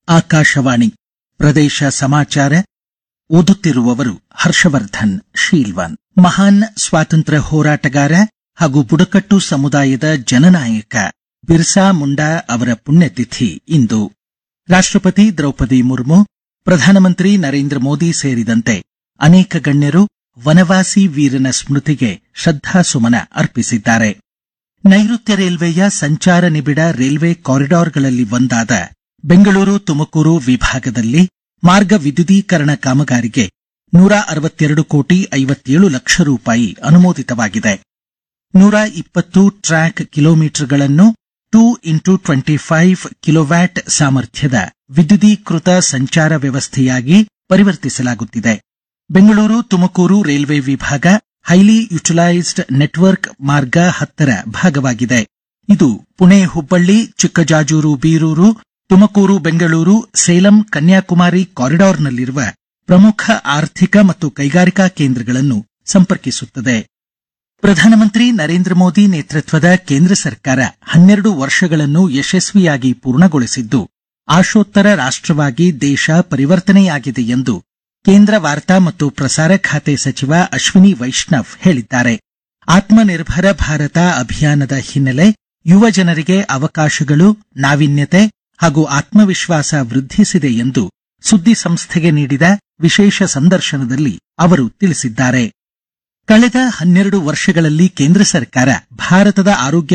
ಆಕಾಶವಾಣಿ ಪ್ರದೇಶ ಸಮಾಚಾರ ಓದುತ್ತಿರುವವರು ಹರ್ಷವರ್ಧನ್ ಶೀಲ್ವನ್ ಮಹಾನ್ ಸ್ವಾತಂತ್ರ್ಯ ಹೋರಾಟಗಾರ ಹಾಗೂ ಬುಡಕಟ್ಟು ಸಮುದಾಯದ ಜನನಾಯಕ ಬಿರ್ಸಾ ಮುಂಡಾ ಅವರ ಪುಣ್ಯತಿಥಿ ಇಂದು ರಾಷ್ಟ್ರಪತಿ ದ್ರೌಪದಿ ಮುರ್ಮು ಪ್ರಧಾನಮಂತ್ರಿ ನರೇಂದ್ರ ಮೋದಿ ಸೇರಿದಂತೆ ಅನೇಕ ಗಣ್ಯರು ವನವಾಸಿ ವೀರನ ಸ್ಮೃತಿಗೆ ಶ್ರದ್ಧಾಸುಮನ ಅರ್ಪಿಸಿದ್ದಾರೆ ನೈಋತ್ಯ ರೈಲ್ವೆಯ ಸಂಚಾರ ನಿಬಿಡ ರೈಲ್ವೆ ಕಾರಿಡಾರ್ಗಳಲ್ಲಿ ಒಂದಾದ ಬೆಂಗಳೂರು ತುಮಕೂರು ವಿಭಾಗದಲ್ಲಿ ಮಾರ್ಗ ವಿದ್ಯುದೀಕರಣ ಕಾಮಗಾರಿಗೆ ನೂರ ಅರವತ್ತೆರಡು ಕೋಟಿ ಐವತ್ತೇಳು ಲಕ್ಷ ರೂಪಾಯಿ ಅನುಮೋದಿತವಾಗಿದೆ ನೂರ ಇಪ್ಪತ್ತು ಟ್ರ್ಯಾಕ್ ಕಿಲೋಮೀಟರ್ಗಳನ್ನು two into twenty five kilowatt ಸಾಮರ್ಥ್ಯದ ವಿದ್ಯುದೀಕೃತ ಸಂಚಾರ ವ್ಯವಸ್ಥೆಯಾಗಿ ಪರಿವರ್ತಿಸಲಾಗುತ್ತಿದೆ ಬೆಂಗಳೂರು ತುಮಕೂರು ರೈಲ್ವೆ ವಿಭಾಗ ಹೈಲಿ ಯುಟಿಲೈಸ್ಡ್ ನೆಟ್ವರ್ಕ್ ಮಾರ್ಗ ಹತ್ತರ ಭಾಗವಾಗಿದೆ ಇದು ಪುಣೆ ಹುಬ್ಬಳ್ಳಿ ಚಿಕ್ಕಜಾಜೂರು ಬೀರೂರು ತುಮಕೂರು ಬೆಂಗಳೂರು ಸೇಲಂ ಕನ್ಯಾಕುಮಾರಿ ಕಾರಿಡಾರ್ನಲ್ಲಿರುವ ಪ್ರಮುಖ ಆರ್ಥಿಕ ಮತ್ತು ಕೈಗಾರಿಕಾ ಕೇಂದ್ರಗಳನ್ನು ಸಂಪರ್ಕಿಸುತ್ತದೆ ಪ್ರಧಾನಮಂತ್ರಿ ನರೇಂದ್ರ ಮೋದಿ ನೇತೃತ್ವದ ಕೇಂದ್ರ ಸರ್ಕಾರ ಹನ್ನೆರಡು ವರ್ಷಗಳನ್ನು ಯಶಸ್ವಿಯಾಗಿ ಪೂರ್ಣಗೊಳಿಸಿದ್ದು ಆಶೋತ್ತರ ರಾಷ್ಟ್ರವಾಗಿ ದೇಶ ಪರಿವರ್ತನೆಯಾಗಿದೆ ಎಂದು ಕೇಂದ್ರ ವಾರ್ತಾ ಮತ್ತು ಪ್ರಸಾರ ಖಾತೆ ಸಚಿವ ಅಶ್ವಿನಿ ವೈಷ್ಣವ್ ಹೇಳಿದ್ದಾರೆ ಆತ್ಮನಿರ್ಭರ ಭಾರತ ಅಭಿಯಾನದ ಹಿನ್ನೆಲೆ ಯುವ ಜನರಿಗೆ ಅವಕಾಶಗಳು ನಾವೀನ್ಯತೆ ಹಾಗೂ ಆತ್ಮವಿಶ್ವಾಸ ವೃದ್ಧಿಸಿದೆ ಎಂದು ಸುದ್ದಿ ಸಂಸ್ಥೆಗೆ ನೀಡಿದ ವಿಶೇಷ ಸಂದರ್ಶನದಲ್ಲಿ ಅವರು ತಿಳಿಸಿದ್ದಾರೆ ಕಳೆದ ಹನ್ನೆರಡು ವರ್ಷಗಳಲ್ಲಿ ಕೇಂದ್ರ ಸರ್ಕಾರ ಭಾರತದ ಆರೋಗ್ಯ